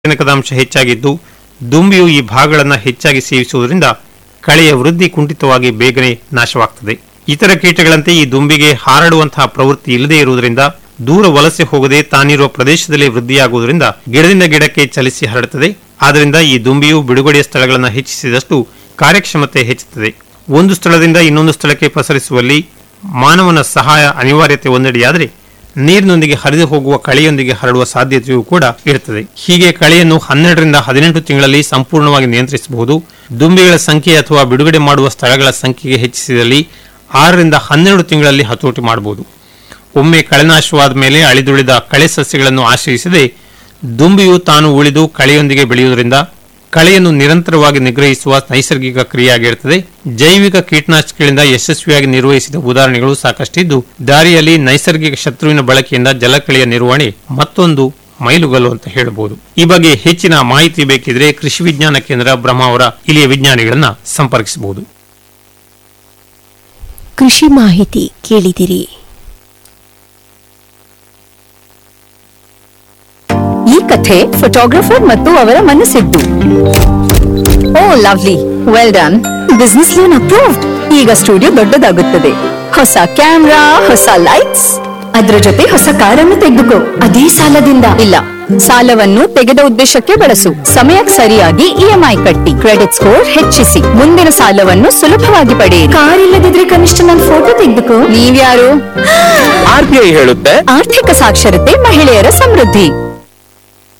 ಸಾರಜನಕದ ಹೆಚ್ಚಾಗಿದ್ದು ದುಂಬಿಯು ಈ ಭಾಗಗಳನ್ನು ಹೆಚ್ಚಾಗಿ ಸೇವಿಸುವುದರಿಂದ ಕಳೆಯ ವೃದ್ಧಿ ಕುಂಠಿತವಾಗಿ ಬೇಗನೆ ನಾಶವಾಗ್ತದೆ ಇತರ ಕೀಟಗಳಂತೆ ಈ ದುಂಬಿಗೆ ಹಾರಾಡುವಂತಹ ಪ್ರವೃತ್ತಿ ಇಲ್ಲದೇ ಇರುವುದರಿಂದ ದೂರ ವಲಸೆ ಹೋಗದೆ ತಾನಿರುವ ಪ್ರದೇಶದಲ್ಲಿ ವೃದ್ಧಿಯಾಗುವುದರಿಂದ ಗಿಡದಿಂದ ಗಿಡಕ್ಕೆ ಚಲಿಸಿ ಹರಡುತ್ತದೆ ಆದ್ದರಿಂದ ಈ ದುಂಬಿಯು ಬಿಡುಗಡೆಯ ಸ್ಥಳಗಳನ್ನು ಹೆಚ್ಚಿಸಿದಷ್ಟು ಕಾರ್ಯಕ್ಷಮತೆ ಹೆಚ್ಚುತ್ತದೆ ಒಂದು ಸ್ಥಳದಿಂದ ಇನ್ನೊಂದು ಸ್ಥಳಕ್ಕೆ ಪಸರಿಸುವಲ್ಲಿ ಮಾನವನ ಸಹಾಯ ಅನಿವಾರ್ಯತೆ ಒಂದೆಡೆಯಾದರೆ ನೀರಿನೊಂದಿಗೆ ಹರಿದು ಹೋಗುವ ಕಳೆಯೊಂದಿಗೆ ಹರಡುವ ಸಾಧ್ಯತೆಯೂ ಕೂಡ ಇರುತ್ತದೆ ಹೀಗೆ ಕಳೆಯನ್ನು ಹನ್ನೆರಡರಿಂದ ಹದಿನೆಂಟು ತಿಂಗಳಲ್ಲಿ ಸಂಪೂರ್ಣವಾಗಿ ನಿಯಂತ್ರಿಸಬಹುದು ದುಂಬಿಗಳ ಸಂಖ್ಯೆ ಅಥವಾ ಬಿಡುಗಡೆ ಮಾಡುವ ಸ್ಥಳಗಳ ಸಂಖ್ಯೆಗೆ ಹೆಚ್ಚಿಸಿದಲ್ಲಿ ಆರರಿಂದ ಹನ್ನೆರಡು ತಿಂಗಳಲ್ಲಿ ಹತೋಟಿ ಮಾಡಬಹುದು ಒಮ್ಮೆ ಕಳೆನಾಶವಾದ ಮೇಲೆ ಅಳಿದುಳಿದ ಕಳೆ ಸಸ್ಯಗಳನ್ನು ಆಶ್ರಯಿಸದೆ ದುಂಬಿಯು ತಾನು ಉಳಿದು ಕಳೆಯೊಂದಿಗೆ ಬೆಳೆಯುವುದರಿಂದ ಕಳೆಯನ್ನು ನಿರಂತರವಾಗಿ ನಿಗ್ರಹಿಸುವ ನೈಸರ್ಗಿಕ ಕ್ರಿಯೆಯಾಗಿರುತ್ತದೆ ಜೈವಿಕ ಕೀಟನಾಶಕಗಳಿಂದ ಯಶಸ್ವಿಯಾಗಿ ನಿರ್ವಹಿಸಿದ ಉದಾಹರಣೆಗಳು ಸಾಕಷ್ಟಿದ್ದು ದಾರಿಯಲ್ಲಿ ನೈಸರ್ಗಿಕ ಶತ್ರುವಿನ ಬಳಕೆಯಿಂದ ಜಲಕಳೆಯ ನಿರ್ವಹಣೆ ಮತ್ತೊಂದು ಮೈಲುಗಲ್ಲು ಅಂತ ಹೇಳಬಹುದು ಈ ಬಗ್ಗೆ ಹೆಚ್ಚಿನ ಮಾಹಿತಿ ಬೇಕಿದ್ರೆ ಕೃಷಿ ವಿಜ್ಞಾನ ಕೇಂದ್ರ ಬ್ರಹ್ಮಾವರ ಇಲ್ಲಿಯ ವಿಜ್ಞಾನಿಗಳನ್ನ ಸಂಪರ್ಕಿಸಬಹುದು ಕೃಷಿ ಮಾಹಿತಿ ಕೇಳಿದಿರಿ ಈ ಕಥೆ ಫೋಟೋಗ್ರಫರ್ ಮತ್ತು ಅವರ ಮನಸ್ಸಿದ್ದು oh lovely well done business loan approved ಈಗ ಸ್ಟುಡಿಯೋ ದೊಡ್ಡದಾಗುತ್ತದೆ ಹೊಸ ಕ್ಯಾಮ್ರಾ ಹೊಸ ಲೈಟ್ಸ್ ಅದರ ಜೊತೆ ಹೊಸ ಕಾರನ್ನು ತೆಗೆದುಕೋ ಅದೇ ಸಾಲದಿಂದ ಇಲ್ಲ ಸಾಲವನ್ನು ತೆಗೆದ ಉದ್ದೇಶಕ್ಕೆ ಬಳಸು ಸಮಯಕ್ಕೆ ಸರಿಯಾಗಿ ಇಎಂಐ ಕಟ್ಟಿ ಕ್ರೆಡಿಟ್ ಸ್ಕೋರ್ ಹೆಚ್ಚಿಸಿ ಮುಂದಿನ ಸಾಲವನ್ನು ಸುಲಭವಾಗಿ ಪಡೆಯಿರಿ ಕಾರ್ ಇಲ್ಲದಿದ್ರೆ ಕನಿಷ್ಠ ನನ್ನ ಫೋಟೋ ತೆಗೆದುಕೋ ನೀವ್ಯಾರು ಆರ್ ಬಿ ಐ ಹೇಳುತ್ತೆ ಆರ್ಥಿಕ ಸಾಕ್ಷರತೆ ಮಹಿಳೆಯರ ಸಮೃದ್ಧಿ